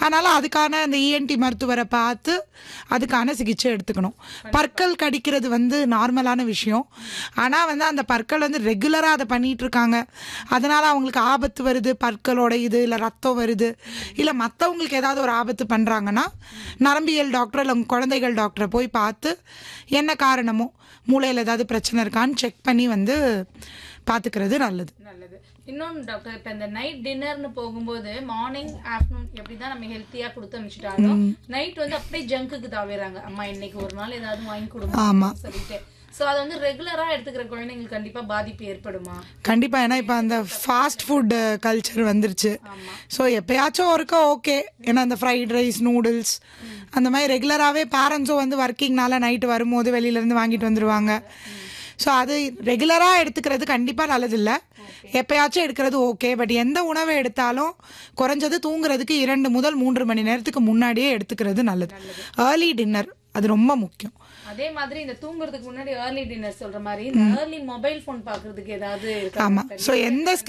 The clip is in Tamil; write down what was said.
அதனால் அதுக்கான அந்த இஎன்டி மருத்துவரை பார்த்து அதுக்கான சிகிச்சை எடுத்துக்கணும் பற்கள் கடிக்கிறது வந்து நார்மலான விஷயம் ஆனால் வந்து அந்த பற்கள் வந்து ரெகுலராக அதை பண்ணிட்டு இருக்காங்க அதனால் அவங்களுக்கு ஆபத்து வருது பற்களோட இது இல்லை ரத்தம் வருது இல்லை மற்றவங்களுக்கு ஏதாவது ஒரு ஆபத்து பண்ணுறாங்கன்னா நரம்பியல் டாக்டர் இல்லை குழந்தைகள் டாக்டரை போய் பார்த்து என்ன காரணமோ மூளையில் ஏதாவது பிரச்சனை இருக்கான்னு செக் பண்ணி வந்து பார்த்துக்கிறது நல்லது நல்லது இன்னொன்று டாக்டர் இப்போ இந்த நைட் டின்னர்னு போகும்போது மார்னிங் ஆஃப்டர்நூன் எப்படி தான் நம்ம ஹெல்த்தியாக கொடுத்து அனுப்பிச்சிட்டாலும் நைட் வந்து அப்படியே ஜங்குக்கு தாவிடுறாங்க அம்மா இன்னைக்கு ஒரு நாள் ஏதாவது வாங்கி கொடுங்க ஆமா. சொல்லிட்டு ஸோ அது வந்து ரெகுலராக எடுத்துக்கிற குழந்தைங்களுக்கு கண்டிப்பாக பாதிப்பு ஏற்படுமா கண்டிப்பாக ஏன்னா இப்போ அந்த ஃபாஸ்ட் ஃபுட் கல்ச்சர் வந்துருச்சு ஸோ எப்பயாச்சும் ஒருக்கா ஓகே ஏன்னா அந்த ஃப்ரைட் ரைஸ் நூடுல்ஸ் அந்த மாதிரி ரெகுலராகவே பேரண்ட்ஸும் வந்து ஒர்க்கிங்னால நைட்டு வரும்போது வெளியிலேருந்து வாங்கிட்டு வந்துடுவாங்க ஸோ அது ரெகுலராக எடுத்துக்கிறது கண்டிப்பாக நல்லதில்லை எப்பயாச்சும் எடுக்கிறது ஓகே பட் எந்த உணவை எடுத்தாலும் குறைஞ்சது தூங்குறதுக்கு இரண்டு முதல் மூன்று மணி நேரத்துக்கு முன்னாடியே எடுத்துக்கிறது நல்லது ஏர்லி டின்னர் அது ரொம்ப முக்கியம் அதே மாதிரி இந்த தூங்குறதுக்கு முன்னாடி ஏர்லி டின்னர் சொல்ற மாதிரி இந்த ஏர்லி மொபைல் ஃபோன் பாக்குறதுக்கு ஏதாவது இருக்கா ஆமாம் ஸோ எந்த